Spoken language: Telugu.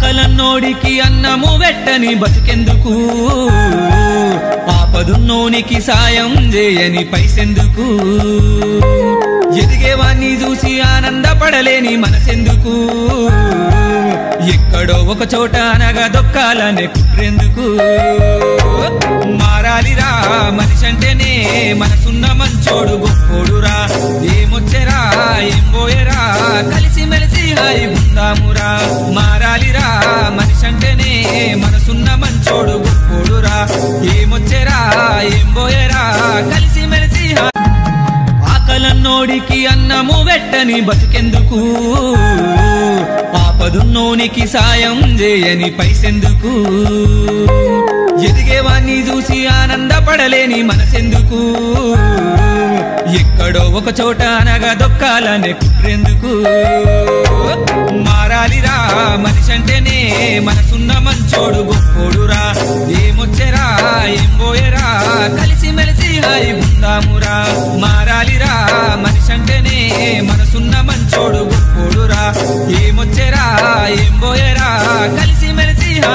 ఆకలన్నోడికి అన్నము వెట్టని బతుకెందుకు ఆపదున్నోనికి సాయం చేయని పైసెందుకు ఎదిగేవాణ్ణి చూసి ఆనందపడలేని మనసెందుకు ఎక్కడో ఒక చోట అనగా దొక్కాలనే కుట్రెందుకు మారాలిరా మనిషి అంటేనే మనసున్న మంచోడు గొప్పోడురా ఏమొచ్చెరా ఏం పోయేరా కలిసి మెలిసి హాయి ఉందామురా మారాలిరా మనిషి అంటేనే మనసున్న మంచోడు గొప్పోడురా ఏమొచ్చెరా ఏం పోయేరా కలిసి మెలిసి హాయి ఆకలన్నోడికి అన్నము వెట్టని బతుకెందుకు ఆపదున్నోనికి సాయం చేయని పైసెందుకు ఎదిగేవాణ్ణి చూసి ఆనందపడలేని మనసెందుకు ఎక్కడో ఒక చోట అనగా దొక్కాలనే కుట్రెందుకు మారాలిరా మనిషి అంటేనే మనసున్న మంచోడు గొప్పోడురా ఏమొచ్చెరా ఏం పోయేరా కలిసి మెలిసి హాయి ఉందామురా మారాలిరా మనిషి అంటేనే మనసున్న మంచోడు గొప్పోడురా